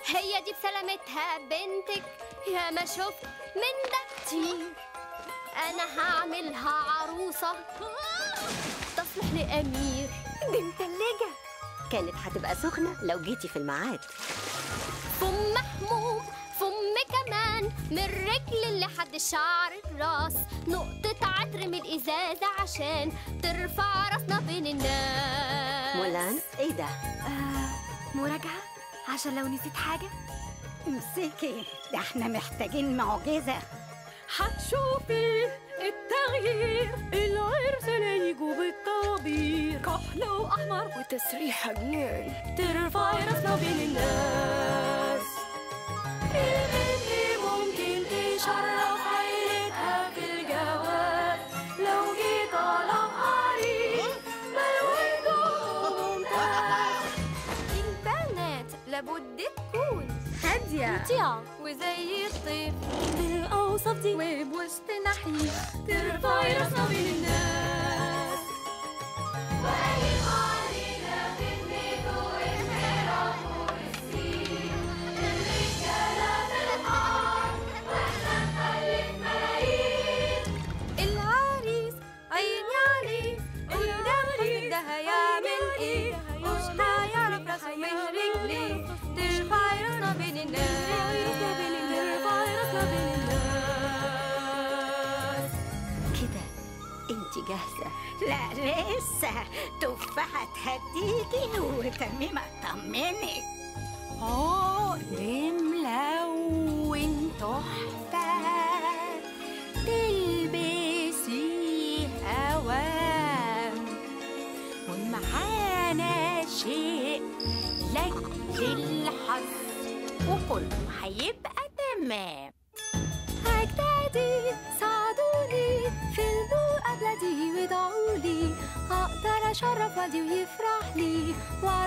هي دي بسلامتها بنتك يا ما شفت من ده كتير انا هعملها عروسة تصلح لأمير دي متلجة كانت هتبقى سخنة لو جيتي في الميعاد فم محموم فم كمان من الرجل لحد شعر الراس نقطة عطر من الإزازة عشان ترفع راسنا بين الناس مولان ايه ده آه مراجعة عشان لو نسيت حاجة امسكي ده احنا محتاجين معجزة هتشوفي التغيير العرس هيجوا بالطوابير كحل واحمر وتسريحه جنان ترفعي راسنا بين الناس البنت ممكن تشرف عيلتها في الجواز لو جه طلب عريس ملوته ممتاز البنات لابد تكون هادية مطيعة وزي الطيف بالأوصاف دي وبوسط نحيف ترفعي راسنا بين الناس واجب علينا خدمته واحترامه والسين الرجالة في الحار واحنا نخلف ملايين العريس عيني عليه قدام حسن ده هيعمل ايه مش هيعرف راسه من رجليه ترفعي راسنا بين الناس ترفعي راسنا بين الناس كده انت جاهزة لا لسه تفاحة هتيجي وتميمة طمنك عقد ملون تحفة تلبسيها وام ومعانا شيء لأجل الحظ وكله هيبقى تمام أجدادي ساعدوني في المقابلة دي وادعولي أقدر أشرف والدي ويفرح لي